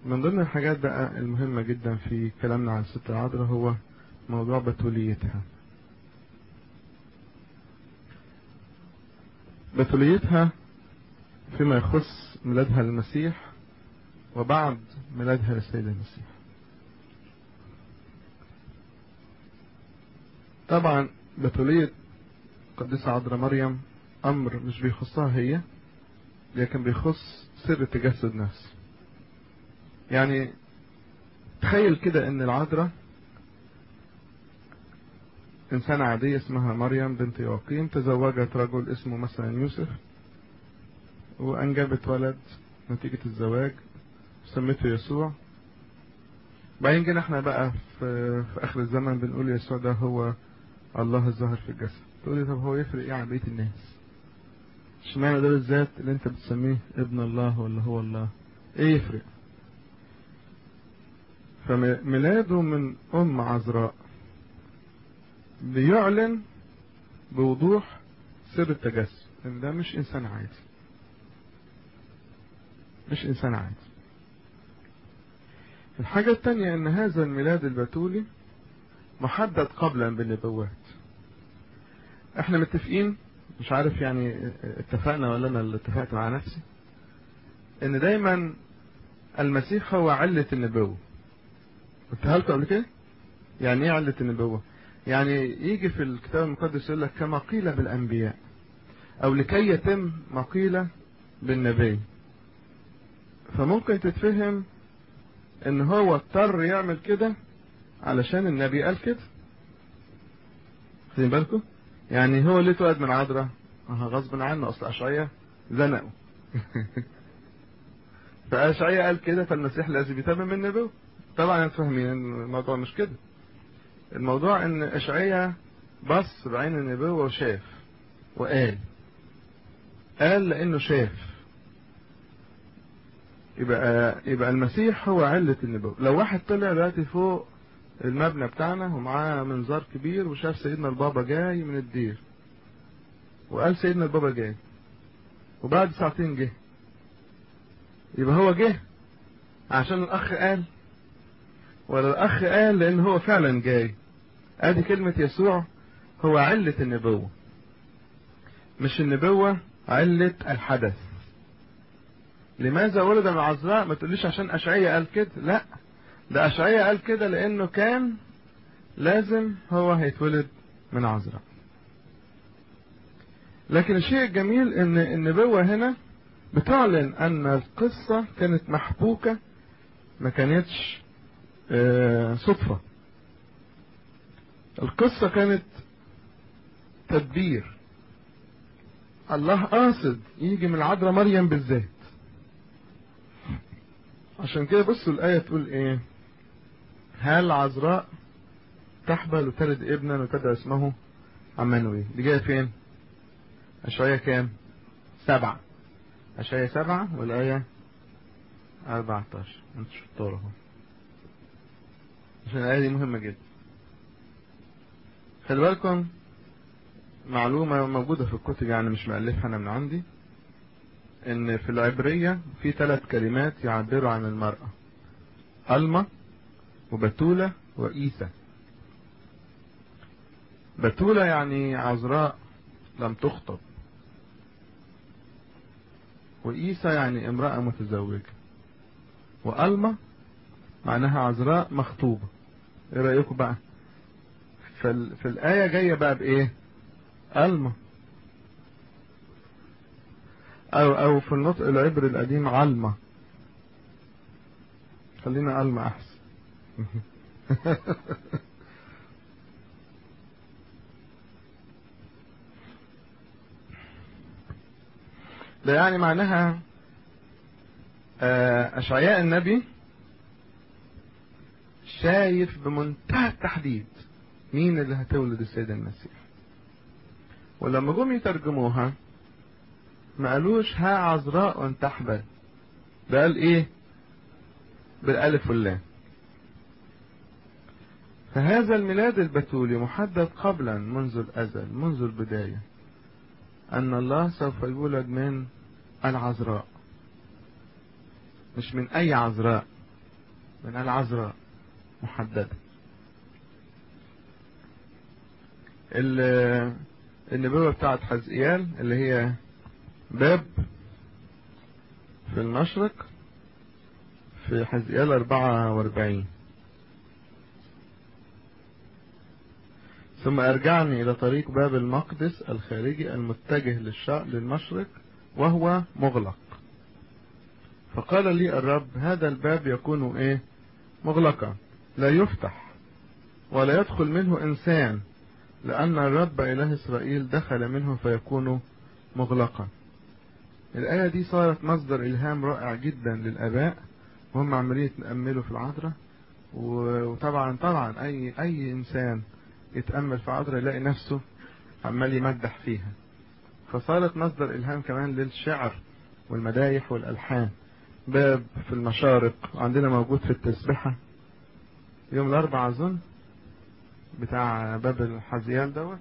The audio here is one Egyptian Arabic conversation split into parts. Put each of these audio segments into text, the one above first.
من ضمن الحاجات بقى المهمة جدا في كلامنا عن الست العذراء هو موضوع بتوليتها بتوليتها فيما يخص ميلادها للمسيح وبعد ميلادها للسيد المسيح طبعا بتولية قديسة عذراء مريم أمر مش بيخصها هي لكن بيخص سر التجسد نفسه يعني تخيل كده ان العذراء إنسانة عادية اسمها مريم بنت يواقيم تزوجت رجل اسمه مثلا يوسف وأنجبت ولد نتيجة الزواج سميته يسوع بعدين جينا احنا بقى في, في آخر الزمن بنقول يسوع ده هو الله الظاهر في الجسد تقول لي طب هو يفرق ايه عن بقية الناس اشمعنى ده بالذات اللي انت بتسميه ابن الله ولا هو الله ايه يفرق فميلاده من أم عذراء بيعلن بوضوح سر التجسد ان ده مش انسان عادي مش انسان عادي الحاجة التانية ان هذا الميلاد البتولي محدد قبلا بالنبوات احنا متفقين مش عارف يعني اتفقنا ولا انا اللي اتفقت مع نفسي ان دايما المسيح هو علة النبوة قلتها لكم قبل كده يعني ايه علة النبوة يعني يجي في الكتاب المقدس يقول لك كما قيل بالانبياء او لكي يتم ما قيل بالنبي فممكن تتفهم ان هو اضطر يعمل كده علشان النبي قال كده خدين بالكم يعني هو ليه اتولد من عذراء اه غصب عنه اصل اشعياء زنقوا فاشعياء قال كده فالمسيح لازم يتمم النبوة طبعا انتوا فاهمين الموضوع مش كده الموضوع ان اشعياء بص بعين النبوة وشاف وقال قال لانه شاف يبقى يبقى المسيح هو علة النبوة لو واحد طلع دلوقتي فوق المبنى بتاعنا ومعاه منظار كبير وشاف سيدنا البابا جاي من الدير وقال سيدنا البابا جاي وبعد ساعتين جه يبقى هو جه عشان الاخ قال ولا الاخ قال لان هو فعلا جاي ادي كلمة يسوع هو علة النبوة مش النبوة علة الحدث لماذا ولد من عذراء ما تقوليش عشان اشعياء قال كده لا ده اشعياء قال كده لانه كان لازم هو هيتولد من عذراء لكن الشيء الجميل ان النبوة هنا بتعلن ان القصة كانت محبوكة ما كانتش صدفة القصة كانت تدبير الله قاصد يجي من العذراء مريم بالذات عشان كده بصوا الآية تقول ايه هل عذراء تحبل وتلد ابنا وتدعى اسمه عمانويل دي جاية فين أشعية كام سبعة أشعية سبعة والآية أربعة عشر انت شطار اهو عشان الآية دي مهمة جدا خلي بالكم معلومة موجودة في الكتب يعني مش مألفها أنا من عندي إن في العبرية في ثلاث كلمات يعبروا عن المرأة ألما وبتولة وإيسى بتولة يعني عذراء لم تخطب وإيسى يعني امرأة متزوجة وألما معناها عذراء مخطوبة ايه رأيكم بقى في, في الآية جاية بقى بإيه ألما أو أو في النطق العبري القديم علمة خلينا ألما أحسن ده يعني معناها أشعياء النبي شايف بمنتهى التحديد مين اللي هتولد السيد المسيح ولما جم يترجموها ما قالوش ها عذراء تحبل ده قال ايه بالالف واللام فهذا الميلاد البتولي محدد قبلا منذ الازل منذ البداية ان الله سوف يولد من العذراء مش من اي عذراء من العذراء محددة النبوة بتاعت حزقيال اللي هي باب في المشرق في حزقيال 44 ثم أرجعني إلى طريق باب المقدس الخارجي المتجه للشرق للمشرق وهو مغلق فقال لي الرب هذا الباب يكون إيه مغلقا لا يفتح ولا يدخل منه إنسان لأن الرب إله إسرائيل دخل منه فيكون مغلقا الآية دي صارت مصدر إلهام رائع جدا للآباء وهم عمالين يتأملوا في العذراء وطبعا طبعا أي أي إنسان يتأمل في عذراء يلاقي نفسه عمال يمدح فيها فصارت مصدر إلهام كمان للشعر والمدايح والألحان باب في المشارق عندنا موجود في التسبحة يوم الأربعاء أظن بتاع باب الحزيال دوت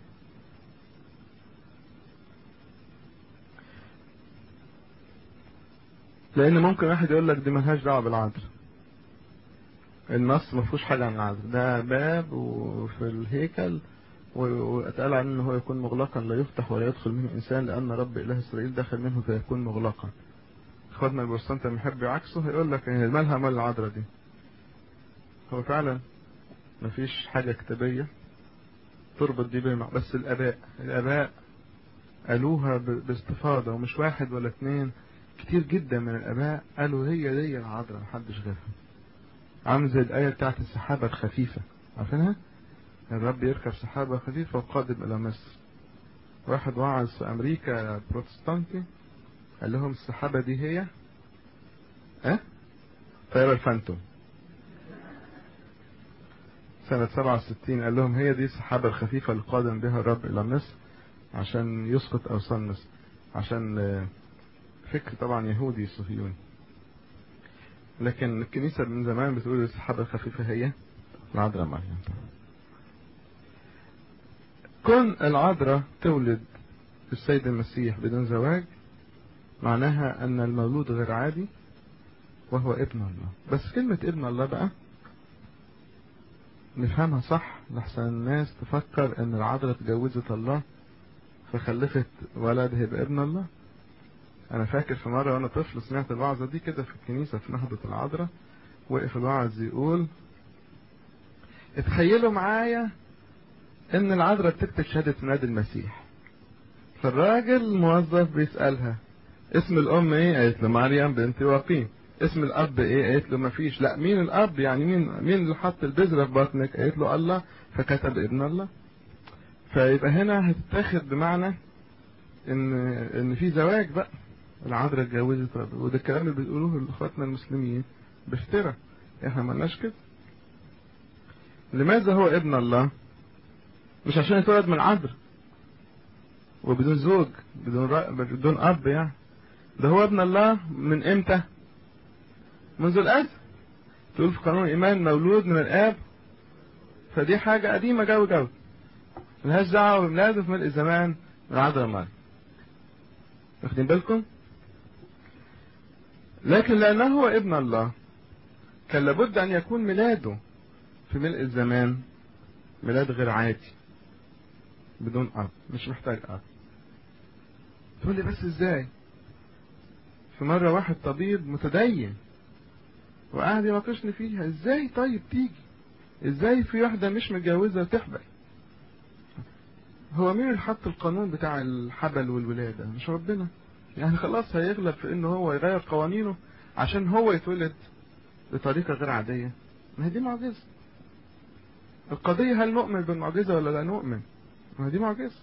لان ممكن واحد يقول لك دي ملهاش دعوه بالعذر النص ما فيهوش حاجه عن العذر ده باب وفي الهيكل واتقال عنه ان هو يكون مغلقا لا يفتح ولا يدخل منه انسان لان رب اله اسرائيل دخل منه فيكون مغلقا اخواتنا البرسنت لما يحب يعكسه هيقول لك ان مالها مال العذراء دي هو فعلا مفيش حاجة كتابية تربط دي بما بس الآباء الآباء قالوها باستفاضة ومش واحد ولا اتنين كتير جدا من الآباء قالوا هي دي العذراء محدش غيرها عامل زي الآية بتاعت السحابة الخفيفة عارفينها؟ الرب يركب سحابة خفيفة وقادم إلى مصر واحد وعظ في أمريكا بروتستانتي قال لهم السحابة دي هي اه طيارة الفانتوم سنة 67 قال لهم هي دي السحابة الخفيفة اللي قادم بها الرب إلى مصر عشان يسقط أوصال مصر عشان فكر طبعا يهودي صهيوني لكن الكنيسة من زمان بتقول السحابة الخفيفة هي العذراء مريم كون العذراء تولد السيد المسيح بدون زواج معناها أن المولود غير عادي وهو ابن الله بس كلمة ابن الله بقى نفهمها صح لحسن الناس تفكر ان العذراء اتجوزت الله فخلفت ولد هيبقى ابن الله انا فاكر في مرة وانا طفل سمعت الوعظة دي كده في الكنيسة في نهضة العذراء وقف الواعظ يقول اتخيلوا معايا ان العذراء بتكتب شهادة ميلاد المسيح فالراجل الموظف بيسألها اسم الام ايه قالت له مريم بنت واقيم اسم الاب ايه قالت له مفيش لا مين الاب يعني مين مين اللي حط البذره في بطنك قالت له الله فكتب ابن الله فيبقى هنا هتتاخد بمعنى ان ان في زواج بقى العذراء اتجوزت رب وده الكلام اللي بيقولوه اخواتنا المسلمين بافتراء احنا مالناش كده لماذا هو ابن الله مش عشان يتولد من عذراء وبدون زوج بدون رأ... بدون اب يعني ده هو ابن الله من امتى منذ الأزل تقول في قانون الإيمان مولود من الآب فدي حاجة قديمة جو جو ملهاش دعوة بميلاده في ملء الزمان من عذراء مريم واخدين بالكم؟ لكن لأنه هو ابن الله كان لابد أن يكون ميلاده في ملء الزمان ميلاد غير عادي بدون أب مش محتاج أب تقول لي بس ازاي في مرة واحد طبيب متدين وقعد يناقشني فيها ازاي طيب تيجي ازاي في واحدة مش متجوزة تحبل هو مين اللي حط القانون بتاع الحبل والولادة مش ربنا يعني خلاص هيغلب في انه هو يغير قوانينه عشان هو يتولد بطريقة غير عادية ما هي دي معجزة القضية هل نؤمن بالمعجزة ولا لا نؤمن ما هي دي معجزة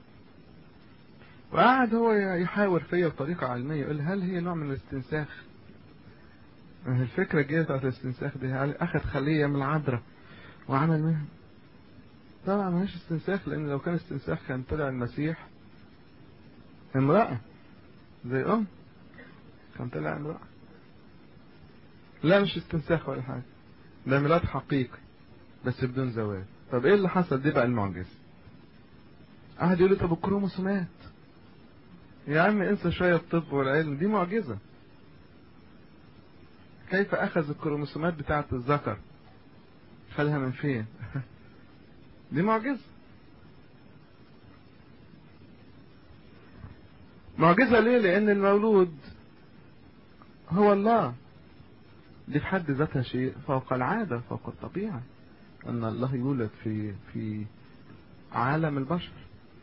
وقعد هو يحاور فيا بطريقة علمية يقول هل هي نوع من الاستنساخ الفكرة الجديدة بتاعت الاستنساخ دي أخذ خلية من العذراء وعمل منها طبعا مش استنساخ لأن لو كان استنساخ كان طلع المسيح امرأة زي أم كان طلع امرأة لا مش استنساخ ولا حاجة ده ميلاد حقيقي بس بدون زواج طب ايه اللي حصل دي بقى المعجزة قعد يقول لي طب الكروموسومات يا عم انسى شوية الطب والعلم دي معجزة كيف اخذ الكروموسومات بتاعة الذكر خدها من فين دي معجزة معجزة ليه لان المولود هو الله دي في حد ذاتها شيء فوق العادة فوق الطبيعة ان الله يولد في في عالم البشر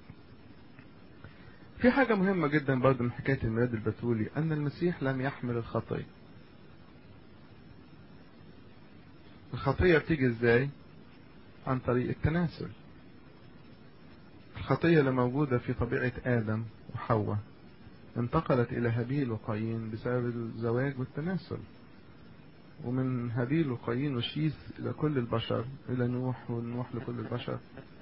في حاجة مهمة جدا برضه من حكاية الميلاد البتولي ان المسيح لم يحمل الخطية الخطية بتيجي ازاي عن طريق التناسل الخطية اللي موجودة في طبيعة آدم وحواء انتقلت إلى هابيل وقايين بسبب الزواج والتناسل ومن هابيل وقايين وشيث إلى كل البشر إلى نوح ونوح لكل البشر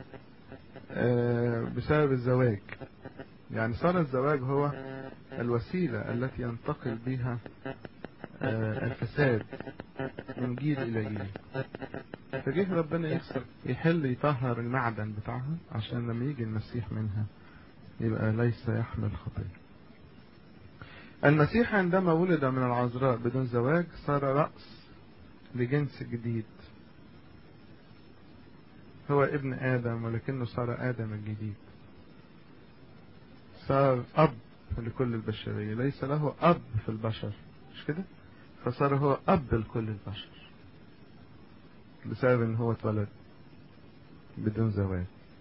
بسبب الزواج يعني صار الزواج هو الوسيلة التي ينتقل بها الفساد من جيل إلى جيل فجه ربنا يكسر يحل يطهر المعدن بتاعها عشان لما يجي المسيح منها يبقى ليس يحمل خطية المسيح عندما ولد من العذراء بدون زواج صار رأس لجنس جديد هو ابن آدم ولكنه صار آدم الجديد صار أب لكل البشرية ليس له أب في البشر مش كده فصار هو أب لكل البشر بسبب ان هو اتولد بدون زواج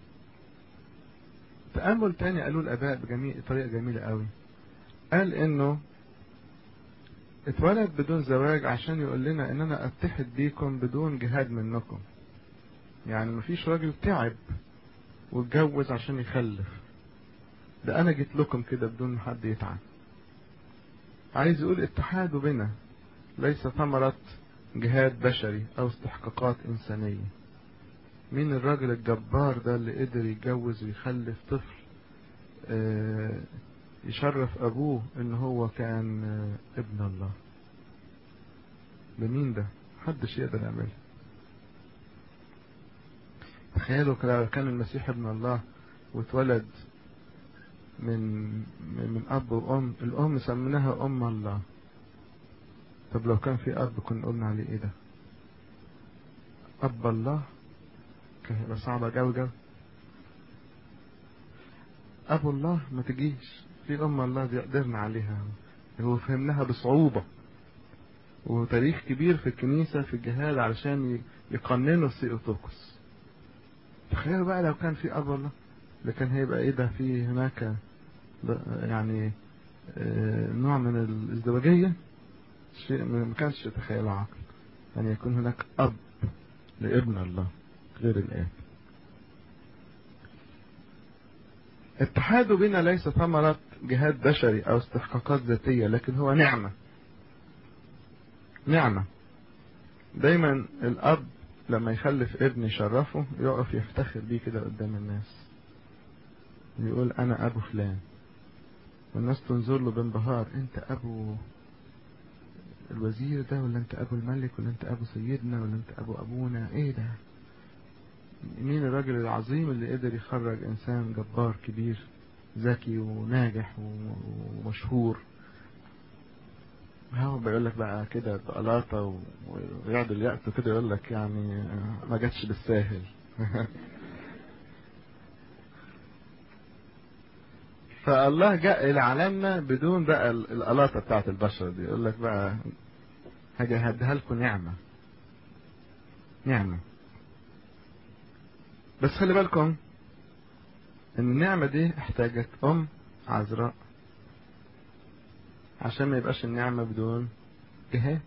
تأمل تاني قالوا الآباء بجميع طريقة جميلة قوي قال انه اتولد بدون زواج عشان يقول لنا ان انا اتحد بيكم بدون جهاد منكم يعني مفيش راجل تعب واتجوز عشان يخلف ده انا جيت لكم كده بدون ما حد يتعب عايز يقول اتحاده بنا ليس ثمرة جهاد بشري او استحقاقات انسانية مين الراجل الجبار ده اللي قدر يتجوز ويخلف طفل اه يشرف ابوه ان هو كان اه ابن الله ده مين ده محدش يقدر يعملها تخيلوا لو كان المسيح ابن الله واتولد من من اب وام الام سميناها ام الله طب لو كان في اب كنا قلنا عليه ايه ده اب الله كان هيبقى صعبة جو جو ابو الله ما تجيش في ام الله دي قدرنا عليها هو فهمناها بصعوبة وتاريخ كبير في الكنيسة في الجهاد علشان يقننوا السيوتوكس تخيلوا بقى لو كان في اب الله لكن هيبقى ايه ده في هناك يعني نوع من الازدواجية شيء ما كانش يتخيله عقل أن يكون هناك أب لابن الله غير الآب اتحاده بنا ليس ثمرة جهاد بشري أو استحقاقات ذاتية لكن هو نعمة نعمة دايما الأب لما يخلف ابن يشرفه يقف يفتخر بيه كده قدام الناس يقول أنا أبو فلان والناس تنظر له بانبهار أنت أبو الوزير ده ولا انت ابو الملك ولا انت ابو سيدنا ولا انت ابو ابونا ايه ده مين الراجل العظيم اللي قدر يخرج انسان جبار كبير ذكي وناجح ومشهور هو بيقول لك بقى كده بقلاطة ويقعد اليأس كده يقول لك يعني ما جاتش بالساهل فالله جاء إلى عالمنا بدون بقى القلاطة بتاعت البشر دي يقول لك بقى حاجة هديها لكم نعمة نعمة بس خلي بالكم ان النعمة دي احتاجت ام عذراء عشان ما يبقاش النعمة بدون جهاد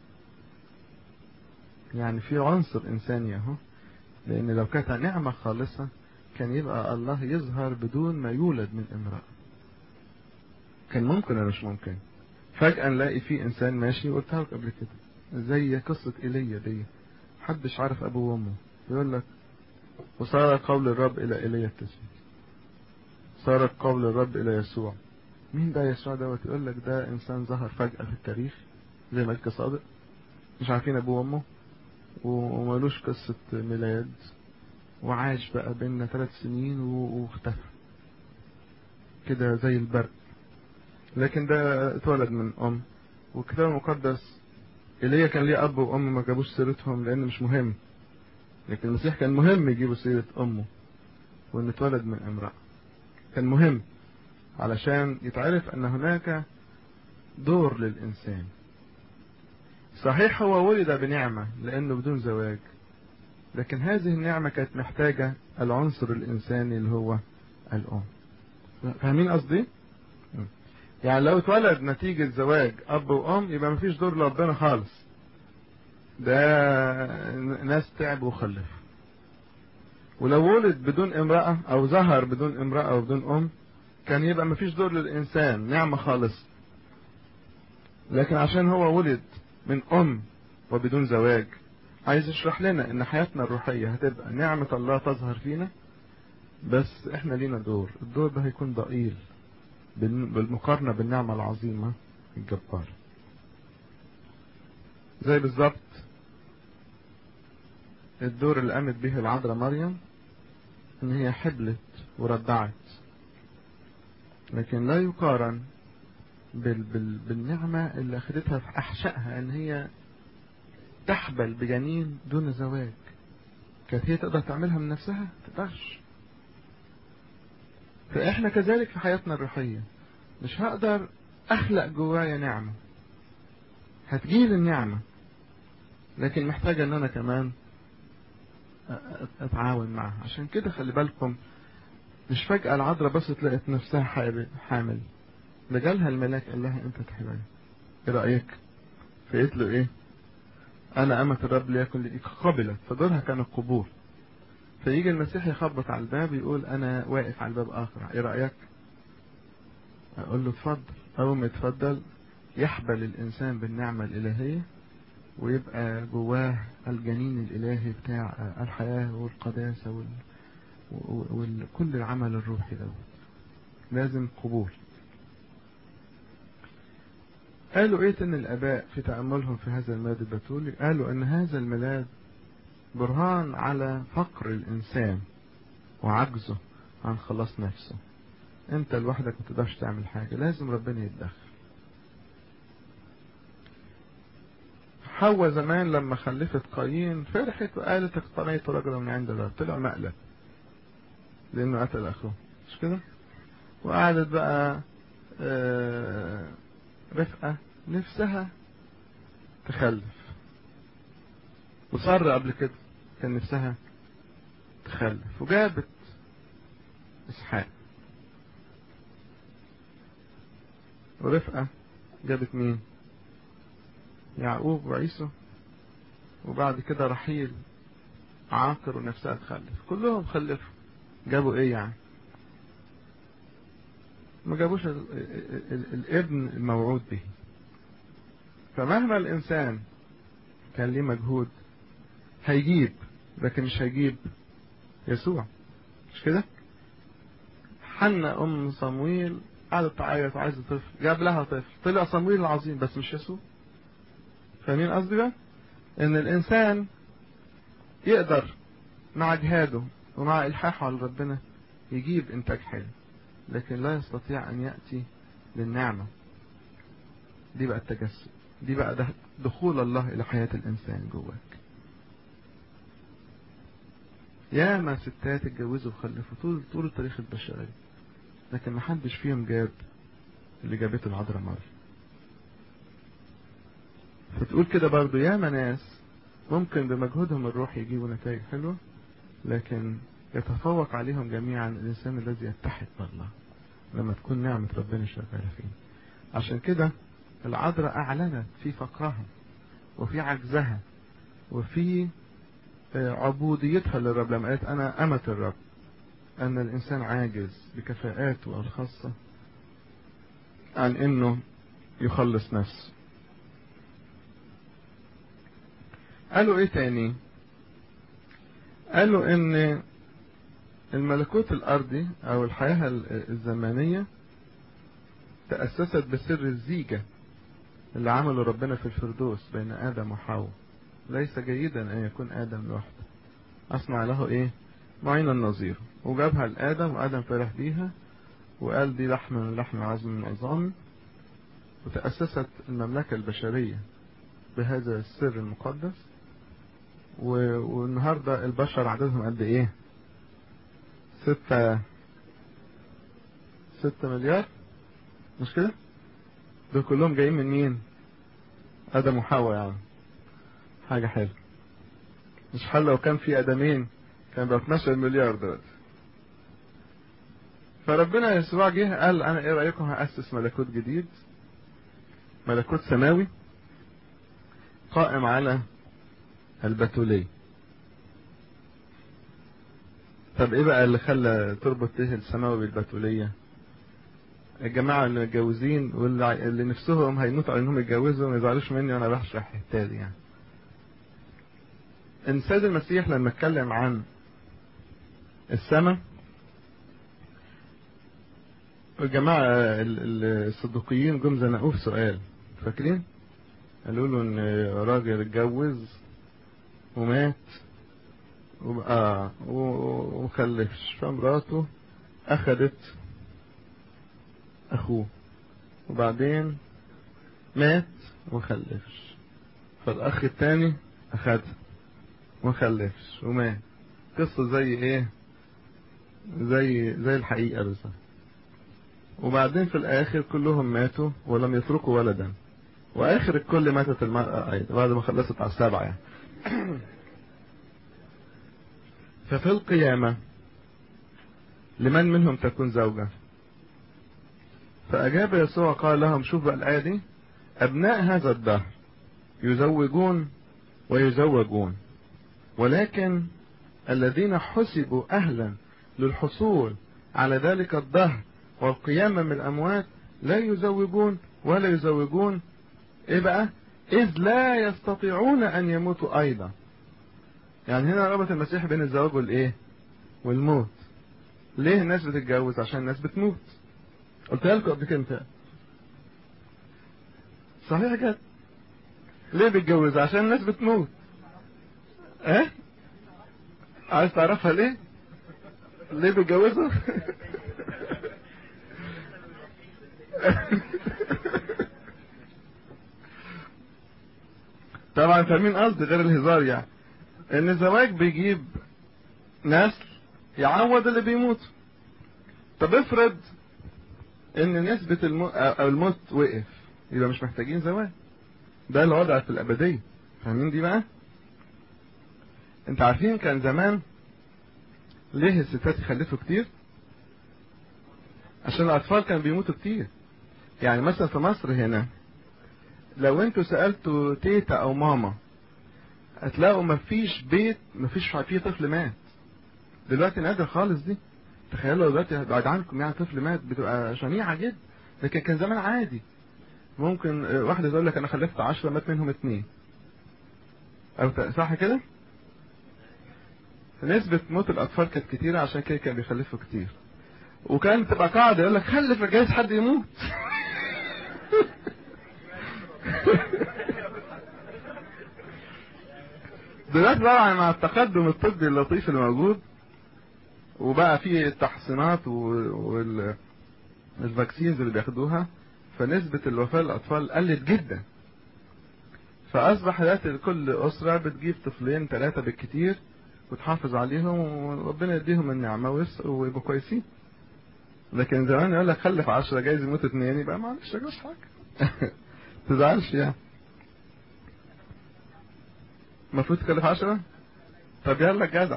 يعني في عنصر انساني اهو لان لو كانت نعمة خالصة كان يبقى الله يظهر بدون ما يولد من امرأة كان ممكن ولا مش ممكن فجأة نلاقي في انسان ماشي قلتها لك قبل كده زي قصة ايليا دي محدش عارف ابوه وامه يقول لك وصار قول الرب الى ايليا التسبيح صار قول الرب الى يسوع مين ده يسوع دوت يقول لك ده انسان ظهر فجأة في التاريخ زي ملك صادق مش عارفين ابوه وامه ومالوش قصة ميلاد وعاش بقى بيننا ثلاث سنين واختفى كده زي البرق لكن ده اتولد من ام والكتاب المقدس ايليا كان ليه اب وام ما جابوش سيرتهم لان مش مهم لكن المسيح كان مهم يجيبوا سيرة امه وانه اتولد من امرأة كان مهم علشان يتعرف ان هناك دور للانسان صحيح هو ولد بنعمة لانه بدون زواج لكن هذه النعمة كانت محتاجة العنصر الانساني اللي هو الام فاهمين قصدي؟ يعني لو اتولد نتيجة زواج اب وام يبقى مفيش دور لربنا خالص ده ناس تعبوا وخلفوا ولو ولد بدون امرأة او ظهر بدون امرأة او بدون ام كان يبقى مفيش دور للانسان نعمة خالص لكن عشان هو ولد من ام وبدون زواج عايز يشرح لنا ان حياتنا الروحية هتبقى نعمة الله تظهر فينا بس احنا لينا دور الدور ده هيكون ضئيل بالمقارنة بالنعمة العظيمة الجبارة زي بالظبط الدور اللي قامت به العذراء مريم ان هي حبلت وردعت لكن لا يقارن بال بال بالنعمة اللي اخدتها في احشائها ان هي تحبل بجنين دون زواج كانت هي تقدر تعملها من نفسها تقدرش فاحنا كذلك في حياتنا الروحية مش هقدر اخلق جوايا نعمة هتجيلي النعمة لكن محتاجة ان انا كمان اتعاون معها عشان كده خلي بالكم مش فجأة العذراء بس تلاقت نفسها حامل ده جالها الملاك قال لها انت تحبني ايه رأيك فقلت له ايه انا امة الرب ليكن لي قبلت فدورها كان القبول فيجي المسيح يخبط على الباب يقول انا واقف على الباب اخر ايه رأيك اقول له اتفضل اول ما يتفضل يحبل الانسان بالنعمة الالهية ويبقى جواه الجنين الالهي بتاع الحياة والقداسة وال... وكل العمل الروحي ده لازم قبول قالوا ايه ان الاباء في تأملهم في هذا الميلاد البتولي قالوا ان هذا الميلاد برهان على فقر الانسان وعجزه عن خلاص نفسه انت لوحدك ما تقدرش تعمل حاجة لازم ربنا يتدخل حواء زمان لما خلفت قايين فرحت وقالت اقتنيت رجلا من عند الله طلع مقلب لانه قتل اخوه مش كده وقعدت بقى آه رفقة نفسها تخلف وصر قبل كده كان نفسها تخلف وجابت اسحاق ورفقة جابت مين يعقوب وعيسو وبعد كده رحيل عاقر ونفسها تخلف كلهم خلفوا جابوا ايه يعني ما جابوش ال ال ال الابن الموعود به فمهما الانسان كان ليه مجهود هيجيب لكن مش هيجيب يسوع مش كده حنا ام صمويل قعدت تعيط وعايزه طفل جاب لها طفل طلع صمويل العظيم بس مش يسوع فاهمين قصدي بقى ان الانسان يقدر مع جهاده ومع الحاحه على ربنا يجيب انتاج حلو لكن لا يستطيع ان ياتي للنعمه دي بقى التجسد دي بقى دخول الله الى حياه الانسان جواك ياما ستات اتجوزوا وخلفوا طول طول التاريخ البشري لكن ما حدش فيهم جاب اللي جابته العذراء مريم فتقول كده برضو ياما ناس ممكن بمجهودهم الروحي يجيبوا نتائج حلوة لكن يتفوق عليهم جميعا الإنسان الذي يتحد بالله لما تكون نعمة ربنا شغالة فيه عشان كده العذراء أعلنت في فقرها وفي عجزها وفي عبوديتها للرب لما قالت أنا أمة الرب أن الإنسان عاجز بكفاءاته الخاصة عن أنه يخلص نفسه قالوا ايه تاني قالوا ان الملكوت الارضي او الحياة الزمانية تأسست بسر الزيجة اللي عمله ربنا في الفردوس بين ادم وحواء ليس جيدا ان يكون ادم لوحده اصنع له ايه معين النظير وجابها لادم وادم فرح بيها وقال دي لحم من لحم عظم من عظامي وتأسست المملكة البشرية بهذا السر المقدس و- والنهاردة البشر عددهم قد ايه ستة ستة مليار مش كده دول كلهم جايين من مين ادم وحواء يعني حاجة حلوة مش حل لو كان في ادمين كان بقى 12 مليار دلوقتي فربنا يسوع جه قال انا ايه رايكم هاسس ملكوت جديد ملكوت سماوي قائم على البتولية طب ايه بقى اللي خلى تربط ايه السماوي بالبتولية الجماعة اللي متجوزين واللي اللي نفسهم هيموتوا على انهم يتجوزوا ما يزعلوش مني وانا بشرح الحته دي يعني ان السيد المسيح لما اتكلم عن السماء الجماعة ال- ال- الصدوقيين جم زنقوه في سؤال فاكرين؟ قالوا له ان راجل اتجوز ومات وب- اه و- ومخلفش فمراته اخدت اخوه وبعدين مات ومخلفش فالاخ التاني اخدها ومخلفش ومات قصة زي ايه زي زي الحقيقة بالظبط وبعدين في الاخر كلهم ماتوا ولم يتركوا ولدا واخر الكل ماتت المرأة ايضا بعد ما خلصت على السبعة يعني ففي القيامة لمن منهم تكون زوجة فأجاب يسوع قال لهم شوف بقى الآية دي أبناء هذا الدهر يزوجون ويزوجون ولكن الذين حسبوا أهلا للحصول على ذلك الدهر والقيامة من الأموات لا يزوجون ولا يزوجون إيه بقى إذ لا يستطيعون أن يموتوا أيضا يعني هنا ربط المسيح بين الزواج والإيه والموت ليه الناس بتتجوز عشان الناس بتموت قلتها لكم قبل كده صحيح كده ليه بيتجوز عشان الناس بتموت اه عايز تعرفها ليه ليه بيتجوزوا طبعا فاهمين قصدي غير الهزار يعني ان الزواج بيجيب نسل يعوض اللي بيموت طب افرض ان نسبة المو... أو الموت وقف يبقى مش محتاجين زواج ده الوضع في الأبدية فاهمين دي بقى انت عارفين كان زمان ليه الستات يخلفوا كتير عشان الأطفال كانوا بيموتوا كتير يعني مثلا في مصر هنا لو انتوا سألتوا تيتا أو ماما هتلاقوا مفيش بيت مفيش فيه طفل مات دلوقتي نادر خالص دي تخيلوا دلوقتي بعد عنكم يعني طفل مات بتبقى شنيعة جدا لكن كان زمان عادي ممكن واحدة تقول لك أنا خلفت عشرة مات منهم اتنين أو صح كده؟ نسبة موت الأطفال كانت كتيرة عشان كده كانوا بيخلفوا كتير وكان تبقى قاعدة يقول لك خلف جايز حد يموت دلوقتي طبعا مع التقدم الطبي اللطيف الموجود وبقى في التحصينات والفاكسينز اللي بياخدوها فنسبة الوفاة للأطفال قلت جدا فأصبح دلوقتي كل أسرة بتجيب طفلين ثلاثة بالكتير وتحافظ عليهم وربنا يديهم النعمة ويبقوا كويسين لكن زمان يقول لك خلف عشرة جايز يموت اثنين يبقى معلش مش حاجة تزعلش يعني المفروض تكلف عشرة طب يلا جدع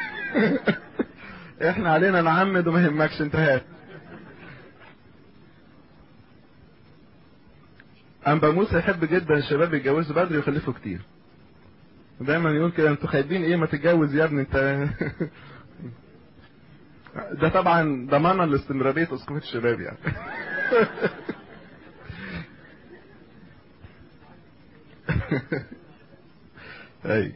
احنا علينا نعمد وما يهمكش انت هات أنبا موسى يحب جدا الشباب يتجوزوا بدري ويخلفوا كتير دايما يقول كده انتوا خايبين ايه ما تتجوز يا ابني انت ده طبعا ضمانا لاستمرارية اسقفية الشباب يعني اي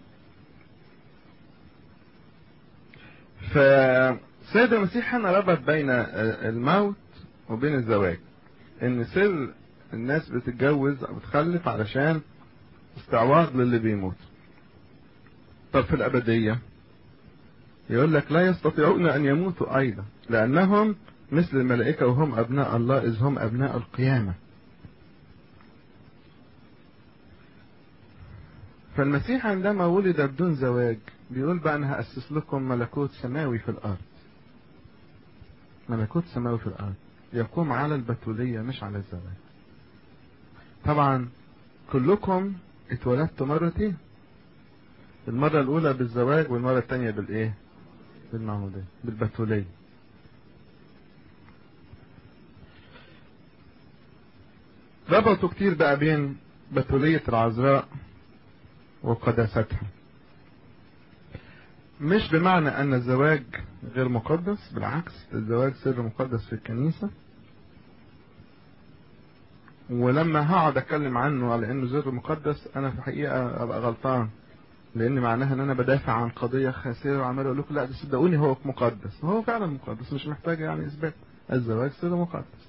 فسيد المسيح هنا ربط بين الموت وبين الزواج ان سر الناس بتتجوز او بتخلف علشان استعواض للي بيموت طب في الأبدية يقول لك لا يستطيعون أن يموتوا أيضا لأنهم مثل الملائكة وهم أبناء الله إذ هم أبناء القيامة فالمسيح عندما ولد بدون زواج بيقول بقى انا هأسس لكم ملكوت سماوي في الارض ملكوت سماوي في الارض يقوم على البتولية مش على الزواج طبعا كلكم اتولدتوا مرتين المرة الأولى بالزواج والمرة الثانية بالإيه؟ بالمعمودية بالبتولية ربطوا كتير بقى بين بتولية العذراء وقداستها مش بمعنى أن الزواج غير مقدس بالعكس الزواج سر مقدس في الكنيسة ولما هقعد اتكلم عنه على انه سر مقدس انا في الحقيقه ابقى غلطان لان معناها ان انا بدافع عن قضيه خاسره وعمال اقول لكم لا ده صدقوني هو مقدس وهو فعلا مقدس مش محتاج يعني اثبات الزواج سر مقدس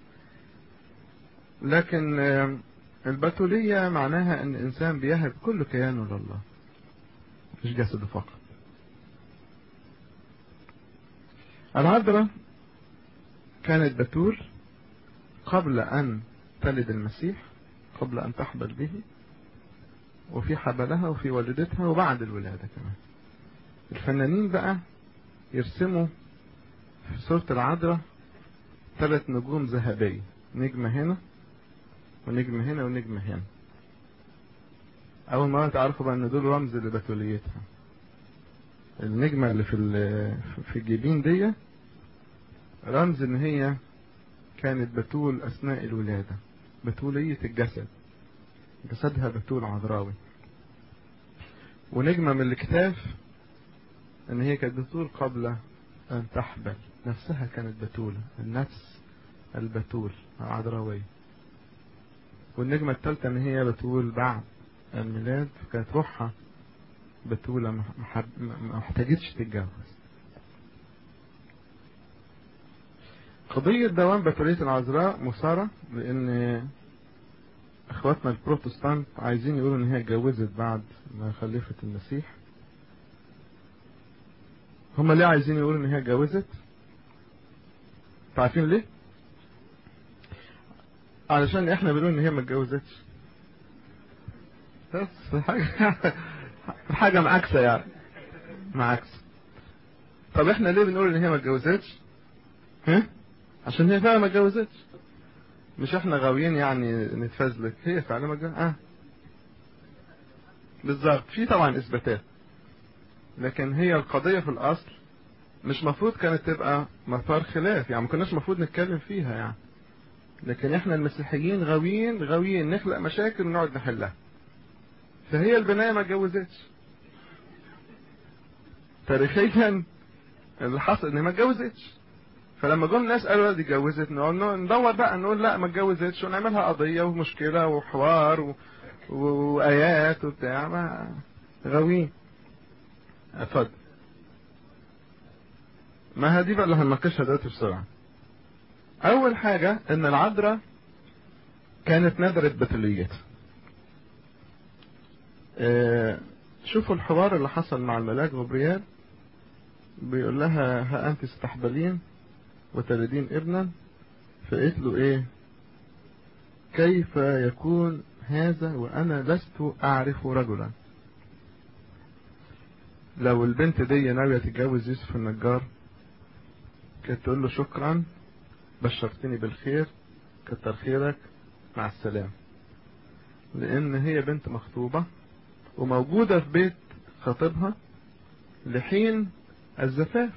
لكن البتوليه معناها ان الانسان بيهب كل كيانه لله مش جسده فقط العذراء كانت بتول قبل ان تلد المسيح قبل أن تحبل به وفي حبلها وفي والدتها وبعد الولادة كمان الفنانين بقى يرسموا في صورة العذراء ثلاث نجوم ذهبية نجمة هنا ونجمة هنا ونجمة هنا أول مرة تعرفوا بقى إن دول رمز لبتوليتها النجمة اللي في في الجبين دي رمز إن هي كانت بتول أثناء الولادة بتولية الجسد جسدها بتول عذراوي ونجمة من الكتاف ان هي كانت بتول قبل ان تحبل نفسها كانت بتولة النفس البتول العذراوية والنجمة الثالثة ان هي بتول بعد الميلاد كانت روحها بتولة ما احتاجتش تتجوز قضية دوام بطارية العذراء مثارة لأن إخواتنا البروتستانت عايزين يقولوا إن هي اتجوزت بعد ما خلفت المسيح. هما ليه عايزين يقولوا إن هي اتجوزت؟ عارفين ليه؟ علشان إحنا بنقول إن هي ما اتجوزتش. بس حاجة حاجة معاكسة يعني. معاكسة. طب إحنا ليه بنقول إن هي ما اتجوزتش؟ ها؟ عشان هي فعلا ما اتجوزتش مش احنا غاويين يعني نتفزلك هي فعلا ما اتجوزتش اه بالظبط في طبعا اثباتات لكن هي القضيه في الاصل مش مفروض كانت تبقى مثار خلاف يعني ما كناش مفروض نتكلم فيها يعني لكن احنا المسيحيين غاويين غاويين نخلق مشاكل ونقعد نحلها فهي البنايه ما اتجوزتش تاريخيا اللي حصل ان ما اتجوزتش فلما جم ناس قالوا دي اتجوزت نقول ندور بقى نقول لا ما اتجوزتش ونعملها قضيه ومشكله وحوار و... و... وايات وبتاع ما غاويين اتفضل ما هدي بقى اللي هنناقشها دلوقتي بسرعه اول حاجه ان العذراء كانت نذرة بتوليتها اه شوفوا الحوار اللي حصل مع الملاك غبريال بيقول لها ها انت ستحبلين وتلدين ابنا فقلت له ايه كيف يكون هذا وانا لست اعرف رجلا لو البنت دي ناوية تتجوز يوسف النجار كانت تقول له شكرا بشرتني بالخير كتر خيرك مع السلامة لان هي بنت مخطوبة وموجودة في بيت خطيبها لحين الزفاف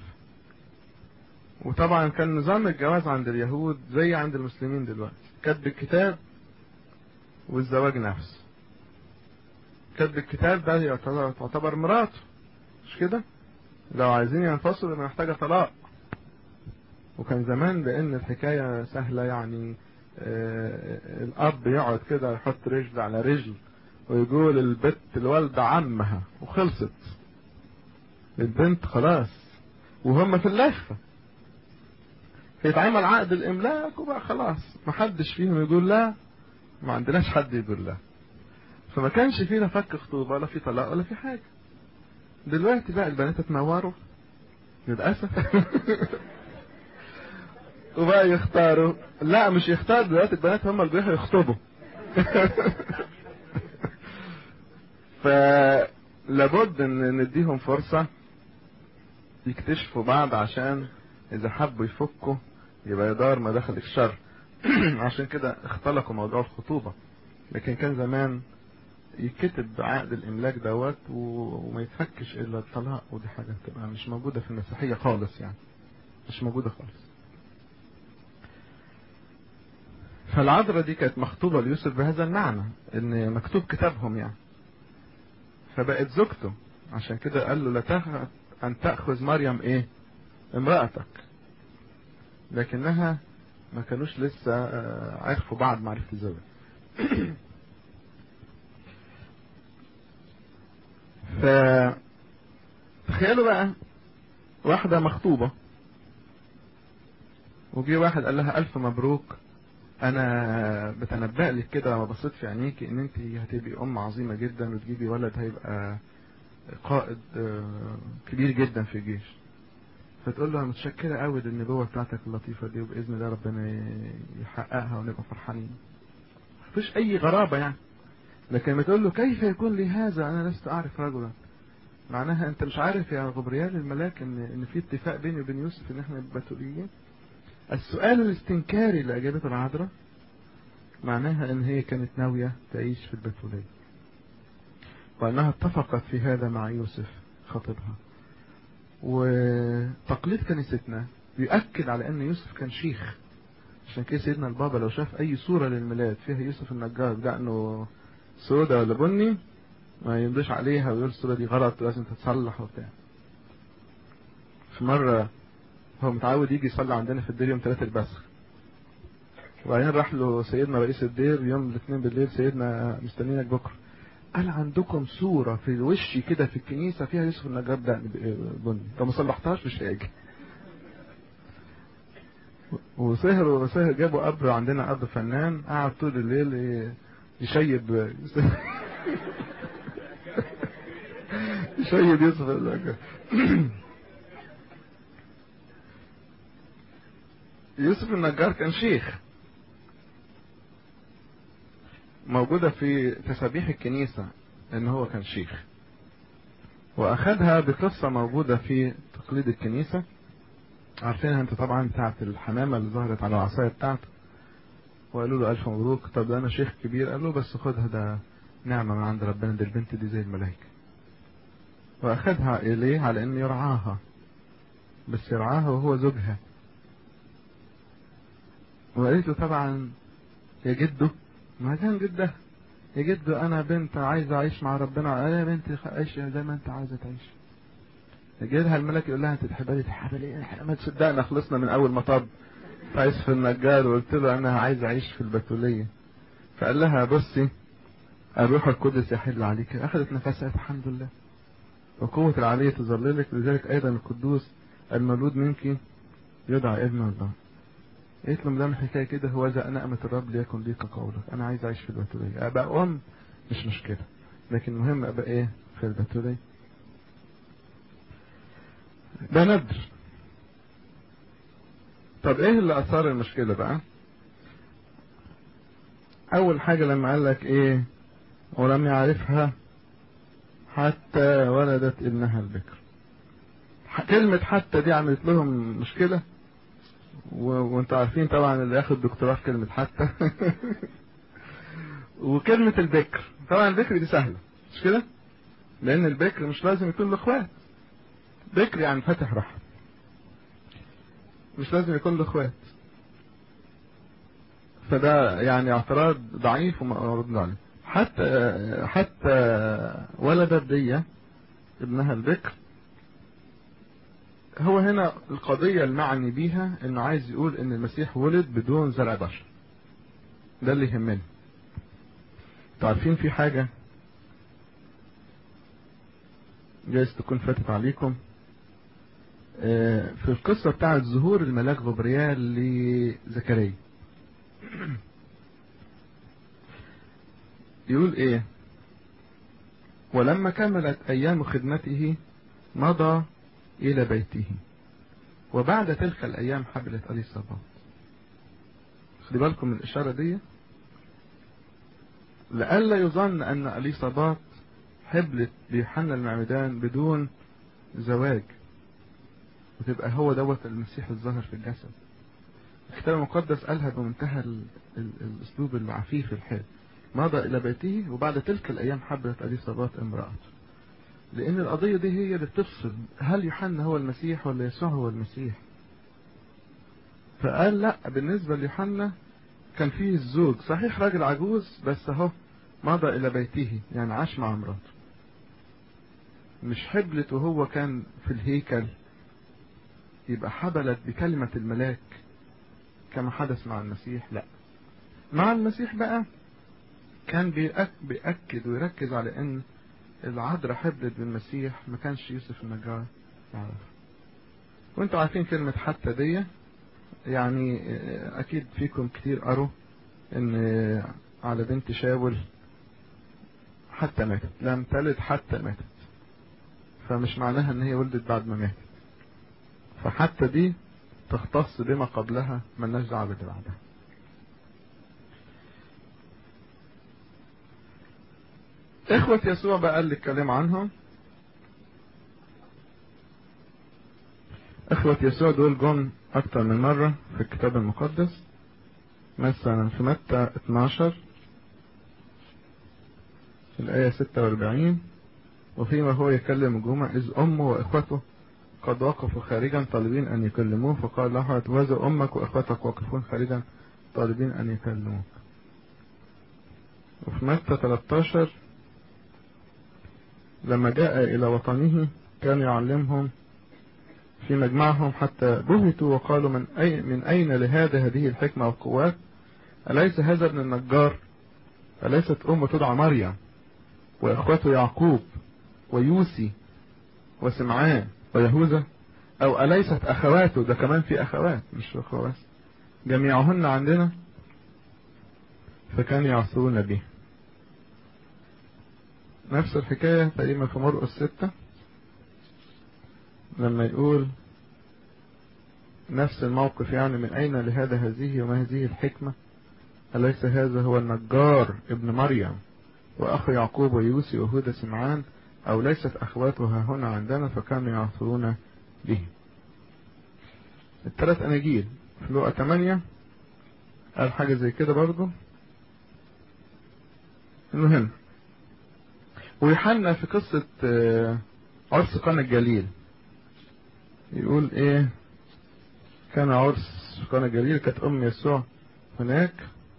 وطبعا كان نظام الجواز عند اليهود زي عند المسلمين دلوقتي كتب الكتاب والزواج نفسه كتب الكتاب ده يعتبر, تعتبر مراته مش كده لو عايزين ينفصلوا يبقى محتاجة طلاق وكان زمان لان الحكاية سهلة يعني آه الاب يقعد كده يحط رجل على رجل ويقول البت الوالدة عمها وخلصت البنت خلاص وهم في اللفه فيتعمل عقد الاملاك وبقى خلاص محدش فيهم يقول لا ما عندناش حد يقول لا فما كانش فينا فك خطوبه ولا في طلاق ولا في حاجه دلوقتي بقى البنات اتنوروا للاسف وبقى يختاروا لا مش يختار دلوقتي البنات هم اللي بيروحوا يخطبوا فلابد ان نديهم فرصة يكتشفوا بعض عشان اذا حبوا يفكوا يبقى يدار مداخل الشر عشان كده اختلقوا موضوع الخطوبة لكن كان زمان يكتب عقد الاملاك دوت وما يتفكش الا الطلاق ودي حاجة تبقى مش موجودة في المسيحية خالص يعني مش موجودة خالص فالعذراء دي كانت مخطوبة ليوسف بهذا المعنى ان مكتوب كتابهم يعني فبقت زوجته عشان كده قال له لا تخف ان تأخذ مريم ايه امرأتك لكنها ما كانوش لسه عرفوا بعض معرفة الزواج ف تخيلوا بقى واحدة مخطوبة وجي واحد قال لها ألف مبروك أنا بتنبأ لك كده لما بصيت في عينيكي إن أنت هتبقي أم عظيمة جدا وتجيبي ولد هيبقى قائد كبير جدا في الجيش فتقول له متشكرة قوي للنبوة بتاعتك اللطيفة دي وبإذن الله ربنا يحققها ونبقى فرحانين مفيش أي غرابة يعني لكن لما تقول له كيف يكون لي هذا أنا لست أعرف رجلا معناها أنت مش عارف يا غبريال الملاك إن إن في اتفاق بيني وبين يوسف إن إحنا بتوليين السؤال الاستنكاري اللي أجابته العذراء معناها إن هي كانت ناوية تعيش في البتولية وأنها اتفقت في هذا مع يوسف خطيبها وتقليد كنيستنا بيؤكد على ان يوسف كان شيخ عشان كده سيدنا البابا لو شاف اي صورة للميلاد فيها يوسف النجار دقنه سودا ولا بني ما يمضيش عليها ويقول الصورة دي غلط ولازم تتصلح وبتاع في مرة هو متعود يجي يصلي عندنا في الدير يوم ثلاثة البسخ وبعدين راح له سيدنا رئيس الدير يوم الاثنين بالليل سيدنا مستنينك بكره قال عندكم صورة في وشي كده في الكنيسة فيها يوسف النجار ده بني طب ما صلحتهاش مش هاجي وسهر وسهر جابوا اب عندنا اب فنان قعد طول الليل يشيب يشيب يوسف النجار يوسف النجار كان شيخ موجودة في تسابيح الكنيسة ان هو كان شيخ واخدها بقصة موجودة في تقليد الكنيسة عارفينها انت طبعا بتاعت الحمامة اللي ظهرت على العصاية بتاعته وقالوا له الف مبروك طب ده انا شيخ كبير قال له بس خدها ده نعمة من عند ربنا دي البنت دي زي الملائكة واخدها اليه على ان يرعاها بس يرعاها وهو زوجها وقالت له طبعا يا جده ما كان جده يا جد انا بنت عايزه اعيش مع ربنا قال يا بنتي عيش زي ما انت عايزه تعيش يجيلها الملك يقول لها انت تحبها تحب ليه احنا ما تصدقنا خلصنا من اول مطب عايز في النجار وقلت له انا عايز اعيش في البتوليه فقال لها بصي الروح القدس يحل عليك اخذت نفسها الحمد لله وقوة العلية تظللك لذلك ايضا القدوس المولود منك يدعى ابن الله قلت له مدام الحكايه كده هو اذا نعمة الرب ليكن ليك قولك انا عايز اعيش في البتولية ابقى ام مش مشكلة لكن المهم ابقى ايه في البتولية ده ندر طب ايه اللي اثار المشكلة بقى اول حاجة لما قال لك ايه ولم يعرفها حتى ولدت ابنها البكر كلمة حتى دي عملت لهم مشكلة و... وانتوا عارفين طبعا اللي ياخد دكتوراه في كلمة حتى وكلمة البكر طبعا البكر دي سهلة مش كده لان البكر مش لازم يكون له اخوات بكر يعني فاتح رحم مش لازم يكون له اخوات فده يعني اعتراض ضعيف ومرد عليه حتى حتى ولدت دي ابنها البكر هو هنا القضية المعني بيها انه عايز يقول ان المسيح ولد بدون زرع بشر ده اللي يهمني عارفين في حاجة جايز تكون فاتت عليكم في القصة بتاعت ظهور الملاك غبريال لزكريا يقول ايه ولما كملت ايام خدمته مضى الى بيته وبعد تلك الايام حبلت اليصابات خدي بالكم من الاشاره دي لئلا يظن ان اليصابات حبلت بيوحنا المعمدان بدون زواج وتبقى هو دوت المسيح الظاهر في الجسد الكتاب المقدس قالها بمنتهى ال ال الاسلوب العفيف الحلو مضى الى بيته وبعد تلك الايام حبلت اليصابات امرأته لان القضية دي هي اللي بتفصل هل يوحنا هو المسيح ولا يسوع هو المسيح فقال لا بالنسبة ليوحنا كان فيه الزوج صحيح راجل عجوز بس اهو مضى الى بيته يعني عاش مع مراته مش حبلت وهو كان في الهيكل يبقى حبلت بكلمة الملاك كما حدث مع المسيح لا مع المسيح بقى كان بيأك بيأكد ويركز على ان العذراء حبلت بالمسيح ما كانش يوسف النجار يعرف وانتوا عارفين كلمة حتى دي يعني اكيد فيكم كتير قروا ان على بنت شاول حتى ماتت لم تلد حتى ماتت فمش معناها ان هي ولدت بعد ما ماتت فحتى دي تختص بما قبلها ملناش دعوه باللي بعدها اخوة يسوع بقى اللي اتكلم عنهم اخوة يسوع دول جم اكتر من مرة في الكتاب المقدس مثلا في متى 12 في الآية 46 وفيما هو يكلم الجمع إذ أمه وإخوته قد وقفوا خارجا طالبين أن يكلموه فقال له وذا أمك وإخوتك واقفون خارجا طالبين أن يكلموك وفي متى 13 لما جاء إلى وطنه كان يعلمهم في مجمعهم حتى بهتوا وقالوا من, أي من أين لهذا هذه الحكمة والقوات أليس هذا ابن النجار أليست أمه تدعى مريم وإخوته يعقوب ويوسي وسمعان ويهوذا أو أليست أخواته ده كمان في أخوات مش أخوات جميعهن عندنا فكانوا يعصرون به نفس الحكاية تقريبا في مرقس ستة لما يقول نفس الموقف يعني من أين لهذا هذه وما هذه الحكمة أليس هذا هو النجار ابن مريم وأخ يعقوب ويوسي وهدى سمعان أو ليست أخواتها هنا عندنا فكانوا يعثرون به الثلاث أناجيل في لقى 8 قال حاجة زي كده برضو المهم ويوحنا في قصة عرس قنا الجليل يقول ايه كان عرس في قنا الجليل كانت ام يسوع هناك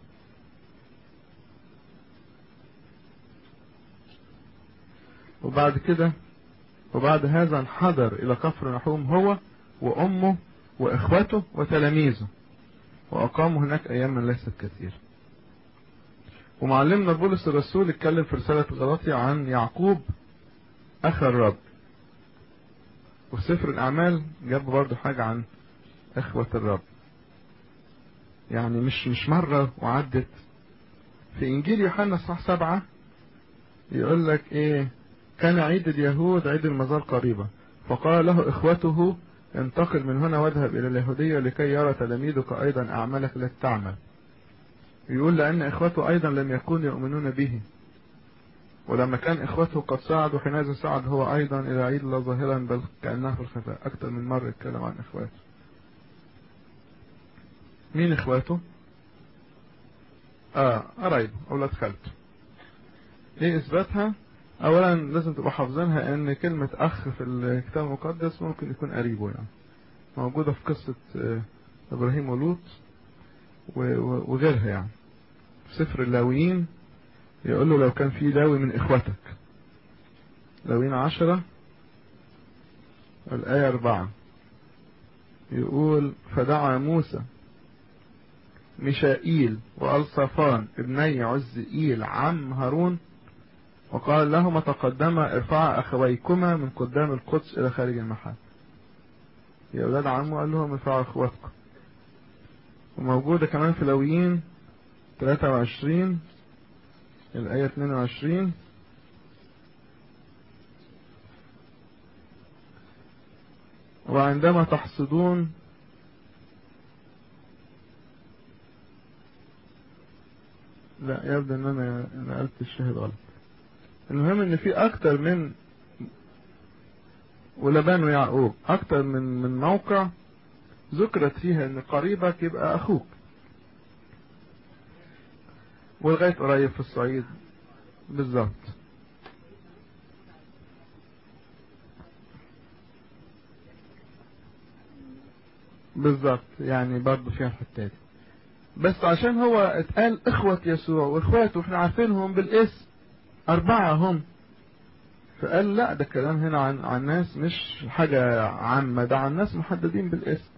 وبعد كده وبعد هذا انحدر الى كفر نحوم هو وامه واخوته وتلاميذه واقاموا هناك اياما ليست كثير ومعلمنا بولس الرسول اتكلم في رسالة غلاطيا عن يعقوب اخ الرب وفي سفر الاعمال جاب برضه حاجة عن اخوة الرب يعني مش مش مرة وعدت في انجيل يوحنا صح سبعة يقول لك ايه كان عيد اليهود عيد المزار قريبا فقال له اخوته انتقل من هنا واذهب الى اليهودية لكي يرى تلاميذك ايضا اعمالك التي تعمل يقول لان اخوته ايضا لم يكونوا يؤمنون به ولما كان اخوته قد صعدوا حينئذ صعد هو ايضا الى عيد الله ظاهرا بل كانه في الخفاء اكثر من مرة اتكلم عن اخواته مين اخواته اه قرايبه اولاد خالته ايه اثباتها اولا لازم تبقى حافظينها ان كلمة اخ في الكتاب المقدس ممكن يكون قريبه يعني موجودة في قصة ابراهيم ولوط وغيرها يعني في سفر اللاويين يقول له لو كان في لاوي من اخوتك لاويين عشرة الآية أربعة يقول فدعا موسى ميشائيل وألصفان ابني عزئيل عم هارون وقال لهما تقدما ارفعا أخويكما من قدام القدس إلى خارج المحل يا أولاد عمه قال لهم ارفعوا أخواتكم وموجودة كمان في لويين 23 الآية 22 وعندما تحصدون لا يبدو ان انا نقلت الشاهد غلط المهم ان في اكتر من ولبان ويعقوب اكتر من من موقع ذكرت فيها ان قريبك يبقى اخوك ولغايه قريب في الصعيد بالظبط بالظبط يعني برضه فيها الحته دي بس عشان هو اتقال اخوة يسوع واخواته احنا عارفينهم بالاسم اربعة هم فقال لا ده كلام هنا عن عن ناس مش حاجة عامة ده عن ناس محددين بالاسم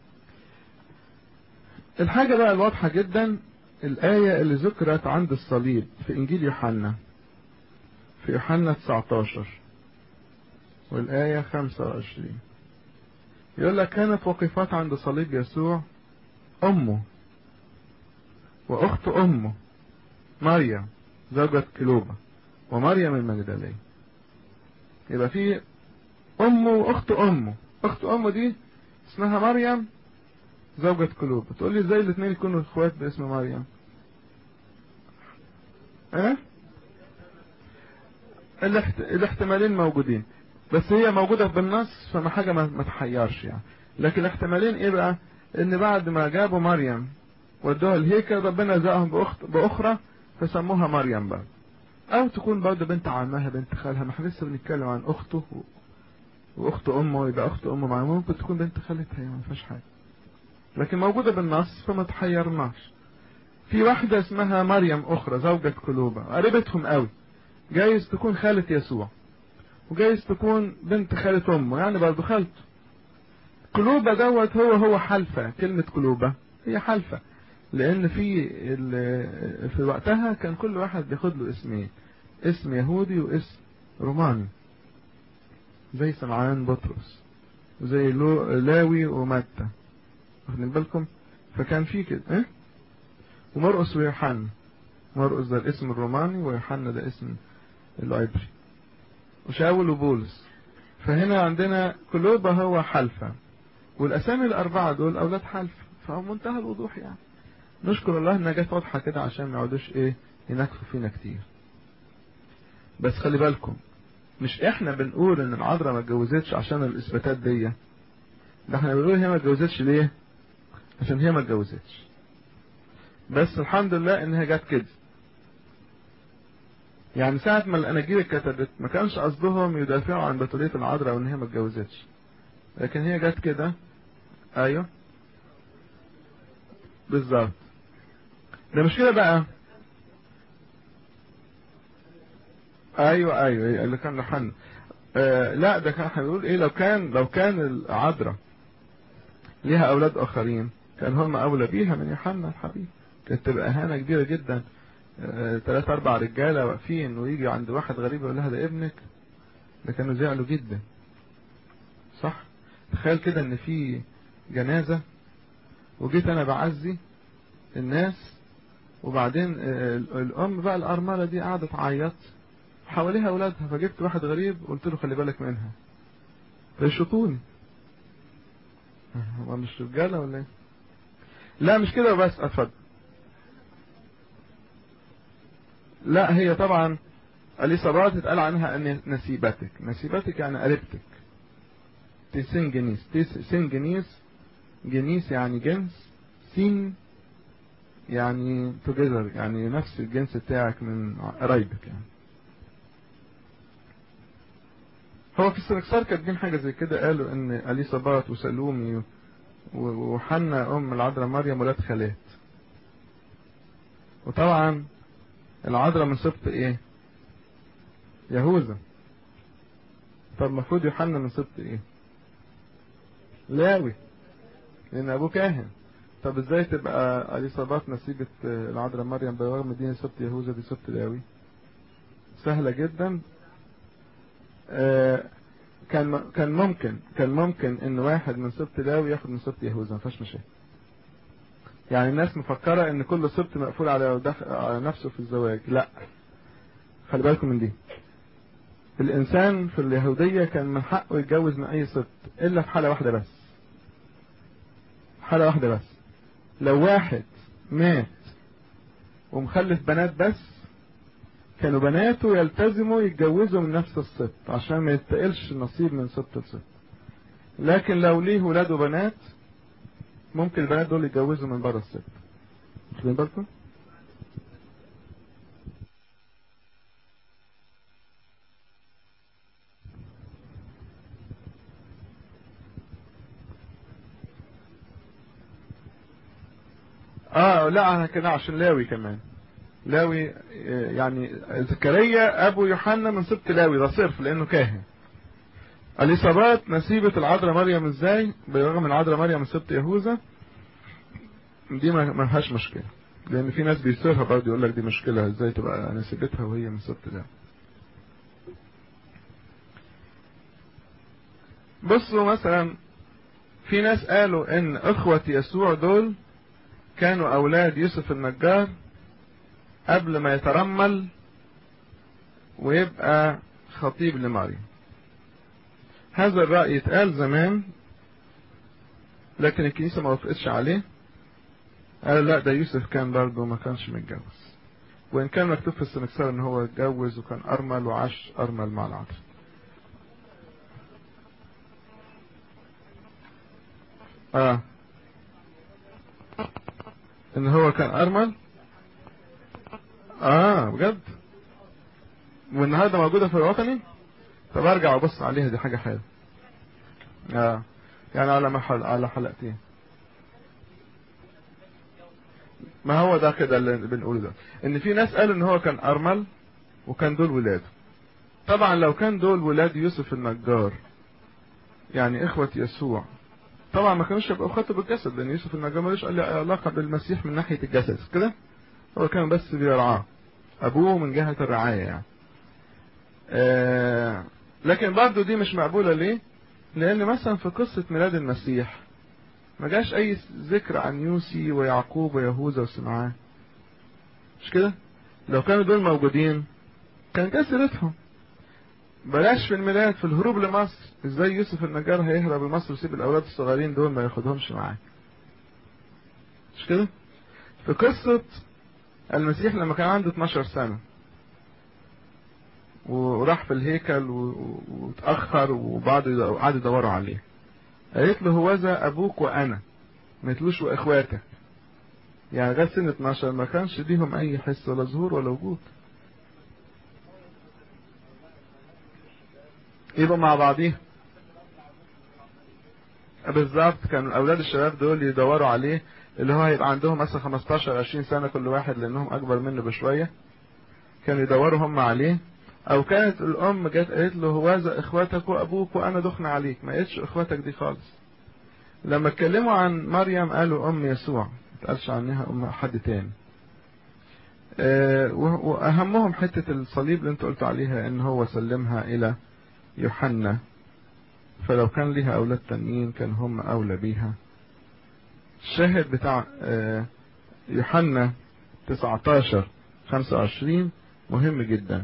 الحاجة بقى الواضحة جدا الآية اللي ذكرت عند الصليب في إنجيل يوحنا في يوحنا 19 والآية 25 يقول لك كانت وقفات عند صليب يسوع أمه وأخت أمه مريم زوجة كلوبة ومريم المجدلية يبقى في أمه وأخت أمه أخت أمه دي اسمها مريم زوجة كلوبة تقول لي ازاي الاثنين يكونوا اخوات باسم مريم اه الاحت... الاحتمالين موجودين بس هي موجودة بالنص فما حاجة ما, ما تحيرش يعني لكن الاحتمالين ايه بقى ان بعد ما جابوا مريم ودوها الهيكل ربنا زقهم بأخت بأخرى فسموها مريم بقى او تكون برضه بنت عمها بنت خالها ما احنا لسه بنتكلم عن اخته و... واخت امه يبقى اخت امه معاه ممكن تكون بنت خالتها يعني ما فيهاش حاجه لكن موجوده بالنص فما تحيرناش في واحده اسمها مريم اخرى زوجة كلوبة قريبتهم قوي جايز تكون خالة يسوع وجايز تكون بنت خالة امه يعني برضه خالته كلوبة دوت هو هو حلفة كلمة كلوبة هي حلفة لان في في وقتها كان كل واحد بياخد له اسمين اسم يهودي واسم روماني زي سمعان بطرس وزي لاوي ومتى واخدين بالكم فكان في كده ايه ومرقس ويوحنا مرقس ده الاسم الروماني ويوحنا ده اسم العبري وشاول وبولس فهنا عندنا كلوبة هو حلفة والاسامي الاربعة دول اولاد حلفة فهو منتهى الوضوح يعني نشكر الله انها جت واضحة كده عشان ما يقعدوش ايه ينكفوا فينا كتير بس خلي بالكم مش احنا بنقول ان العذراء ما اتجوزتش عشان الاثباتات دي ده احنا بنقول هي ما اتجوزتش ليه عشان هي ما اتجوزتش بس الحمد لله انها جت كده يعني ساعة ما الاناجيل اتكتبت ما كانش قصدهم يدافعوا عن بطولية العذراء وان هي ما اتجوزتش لكن هي جت كده ايوه بالظبط ده مش كده بقى ايوه ايوه اللي كان لحن آه لا ده كان هيقول ايه لو كان لو كان العذراء ليها اولاد اخرين كان هم اولى بيها من يوحنا الحبيب كانت تبقى اهانه كبيره جدا آه ثلاثة اربع رجاله واقفين ويجي عند واحد غريب يقول لها ده ابنك ده كانوا زعلوا جدا صح تخيل كده ان في جنازه وجيت انا بعزي الناس وبعدين الام بقى الارمله دي قعدت تعيط حواليها اولادها فجبت واحد غريب قلت له خلي بالك منها فيشطوني هو مش رجاله ولا ايه لا مش كده بس اتفضل لا هي طبعا اليصابات اتقال عنها ان نسيبتك نسيبتك يعني قريبتك تسين جنيس تسين جنيس جنيس يعني جنس سين يعني توجذر يعني نفس الجنس بتاعك من قرايبك يعني هو في السنكسار كاتبين حاجة زي كده قالوا ان اليصابات وسلومي وحنا ام العذراء مريم ولاد خالات وطبعا العذراء من سبط ايه يهوذا طب المفروض يوحنا من سبط ايه لاوي لان ابوه كاهن طب ازاي تبقى اليصابات نسيبة العذراء مريم برغم دي سبط يهوذا دي سبط لاوي سهلة جدا آه كان كان ممكن كان ممكن ان واحد من سبط لاوي ياخد من سبط يهوذا ما فيهاش مشاكل يعني الناس مفكرة ان كل سبط مقفول على, على نفسه في الزواج لا خلي بالكم من دي الانسان في اليهودية كان من حقه يتجوز من اي سبط الا في حالة واحدة بس حالة واحدة بس لو واحد مات ومخلف بنات بس كانوا بناته يلتزموا يتجوزوا من نفس الست عشان ما يتقلش النصيب من ست لست لكن لو ليه ولاد وبنات ممكن البنات دول يتجوزوا من بره الست واخدين بالكم؟ اه لا انا كده عشان لاوي كمان لاوي يعني زكريا ابو يوحنا من سبط لاوي ده صرف لانه كاهن اليصابات نسيبة العذراء مريم ازاي بالرغم من العذراء مريم من سبط يهوذا دي ما فيهاش مشكلة لان في ناس بيصيرها برضه يقول لك دي مشكلة ازاي تبقى نسيبتها وهي من سبط لاوي بصوا مثلا في ناس قالوا ان اخوة يسوع دول كانوا اولاد يوسف النجار قبل ما يترمل ويبقى خطيب لمريم هذا الرأي اتقال زمان لكن الكنيسة ما وافقتش عليه قال لا ده يوسف كان برضه ما كانش متجوز وإن كان مكتوب في السنكسار إن هو اتجوز وكان أرمل وعاش أرمل مع العذراء آه إن هو كان أرمل اه بجد والنهارده موجوده في الوطني طب ارجع وابص عليها دي حاجه حلوه اه يعني على محل على حلقتين ما هو ده كده اللي بنقوله ده ان في ناس قالوا ان هو كان ارمل وكان دول ولاده طبعا لو كان دول ولاد يوسف النجار يعني اخوة يسوع طبعا ما كانوش يبقوا اخواته بالجسد لان يوسف النجار ملوش علاقه بالمسيح من ناحيه الجسد كده هو كان بس بيرعاه ابوه من جهة الرعاية يعني آه لكن برضه دي مش مقبولة ليه لان مثلا في قصة ميلاد المسيح ما جاش اي ذكر عن يوسي ويعقوب ويهوذا وسمعان مش كده لو كانوا دول موجودين كان جه سيرتهم بلاش في الميلاد في الهروب لمصر ازاي يوسف النجار هيهرب لمصر ويسيب الاولاد الصغيرين دول ما ياخدهمش معاه مش كده في قصة المسيح لما كان عنده 12 سنة وراح في الهيكل واتأخر وبعض قعدوا يدوروا عليه قالت له هوذا أبوك وأنا ما قالتلوش وإخواتك يعني لغاية سن 12 ما كانش ليهم أي حس ولا ظهور ولا وجود يبقوا مع بعضيهم بالظبط كانوا أولاد الشباب دول يدوروا عليه اللي هو هيبقى عندهم مثلا 15 20 سنة كل واحد لأنهم أكبر منه بشوية كانوا يدوروا هم عليه أو كانت الأم جت قالت له هوذا إخواتك وأبوك وأنا دخن عليك ما قالتش إخواتك دي خالص لما اتكلموا عن مريم قالوا أم يسوع ما اتقالش عنها أم حد تاني أه وأهمهم حتة الصليب اللي انت قلت عليها إن هو سلمها إلى يوحنا فلو كان ليها أولاد تانيين كان هم أولى بيها الشاهد بتاع يوحنا 19 25 مهم جدا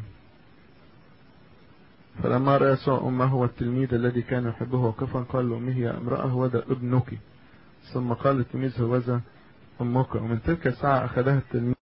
فلما رأى يسوع أمه والتلميذ الذي كان يحبه واقفا قال لأمه يا امرأة هو ذا ابنك ثم قال للتلميذ هو ذا أمك ومن تلك الساعة أخذها التلميذ